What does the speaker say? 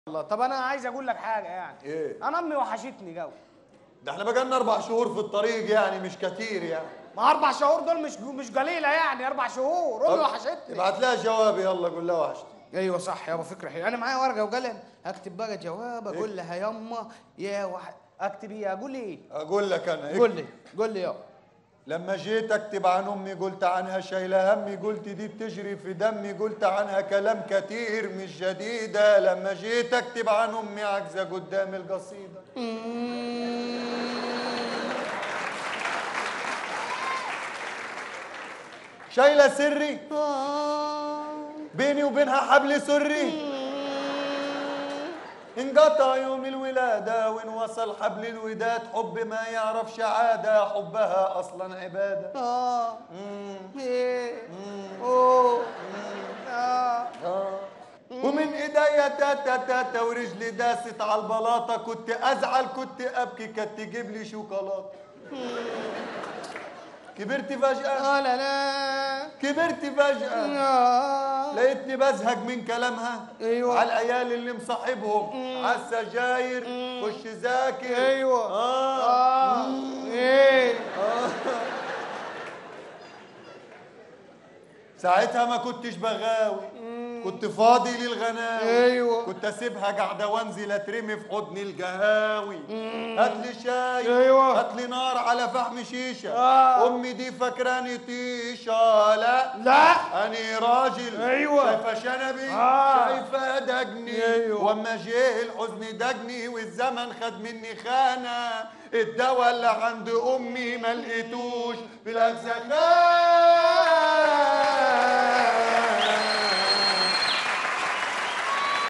الله طب انا عايز اقول لك حاجه يعني إيه؟ انا امي وحشتني جو ده احنا بقالنا اربع شهور في الطريق يعني مش كتير يعني ما اربع شهور دول مش مش قليله يعني اربع شهور امي وحشتني ابعت لها جواب يلا قول لها وحشتي ايوه صح يابا فكره حلوه انا معايا ورقه وقلم هكتب بقى جواب اقول لها يما يا وح... اكتب ايه اقول ايه اقول لك انا قول لي قول لي يابا لما جيت اكتب عن امي قلت عنها شايله همي قلت دي بتجري في دمي قلت عنها كلام كتير مش جديده لما جيت اكتب عن امي عجزه قدام القصيده شايله سري بيني وبينها حبل سري انقطع يوم الولادة وإن وصل حبل الوداد حب ما يعرفش عادة حبها أصلا عبادة اه مم. ايه اوه اه آه. ومن ايديا تاتا تاتا ورجلي داست على البلاطة كنت ازعل كنت ابكي كانت تجيب لي شوكولاتة كبرت فجأة آه لا لا كبرت فجأة آه. لقيتني بزهق من كلامها أيوة. على العيال اللي مصاحبهم على السجاير خش ذاكر ايوه آه. اه ايه ساعتها ما كنتش بغاوي كنت فاضي للغناوي أيوة. كنت اسيبها قاعده وانزل اترمي في حضن القهاوي هات لي شاي أيوة. هات لي نار على فحم شيشه آه. امي دي فاكراني طيشه لا لا اني راجل أيوة. شايفه شنبي آه. شايفه دجني أيوة. واما جه الحزن دجني والزمن خد مني خانه الدواء اللي عند امي ما لقيتوش بالاجزخان